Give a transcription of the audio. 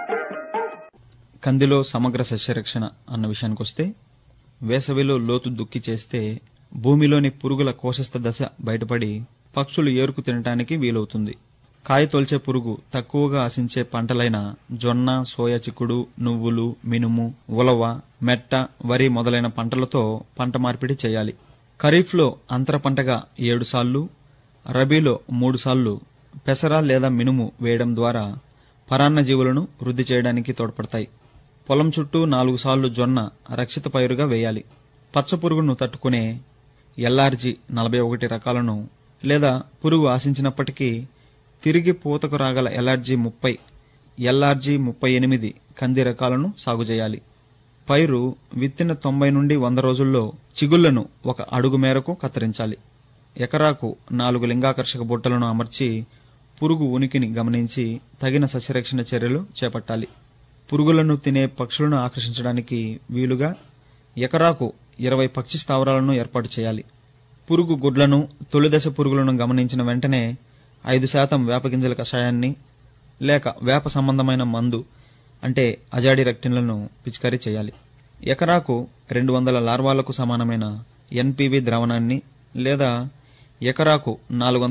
కందిలో సమగ్ర సస్యరక్షణ అన్న విషయానికొస్తే వేసవిలో లోతు దుక్కి చేస్తే భూమిలోని పురుగుల కోశస్థ దశ బయటపడి పక్షులు ఏరుకు తినటానికి వీలవుతుంది కాయ తొల్చే పురుగు తక్కువగా ఆశించే పంటలైన జొన్న సోయా చిక్కుడు నువ్వులు మినుము ఉలవ మెట్ట వరి మొదలైన పంటలతో పంట మార్పిడి చేయాలి ఖరీఫ్లో అంతర పంటగా ఏడు సార్లు రబీలో మూడు సార్లు పెసర లేదా మినుము వేయడం ద్వారా పరాన్న జీవులను వృద్ధి చేయడానికి తోడ్పడతాయి పొలం చుట్టూ నాలుగు సార్లు జొన్న రక్షిత పైరుగా వేయాలి పచ్చ పురుగును తట్టుకునే ఎల్ఆర్జీ నలభై ఒకటి రకాలను లేదా పురుగు ఆశించినప్పటికీ తిరిగి పూతకు రాగల ఎల్ఆర్జీ ముప్పై ఎల్ఆర్జీ ముప్పై ఎనిమిది కంది రకాలను సాగు చేయాలి పైరు విత్తిన తొంభై నుండి వంద రోజుల్లో చిగుళ్లను ఒక అడుగు మేరకు కత్తిరించాలి ఎకరాకు నాలుగు లింగాకర్షక బుట్టలను అమర్చి పురుగు ఉనికిని గమనించి తగిన సస్యరక్షణ చర్యలు చేపట్టాలి పురుగులను తినే పక్షులను ఆకర్షించడానికి వీలుగా ఎకరాకు ఇరవై పక్షి స్థావరాలను ఏర్పాటు చేయాలి పురుగు గుడ్లను తొలిదశ పురుగులను గమనించిన వెంటనే ఐదు శాతం వేపగింజల కషాయాన్ని లేక వేప సంబంధమైన మందు అంటే అజాడి రెక్టిన్లను పిచికారీ చేయాలి ఎకరాకు రెండు వందల లార్వాలకు సమానమైన ఎన్పివి ద్రావణాన్ని లేదా ఎకరాకు నాలుగు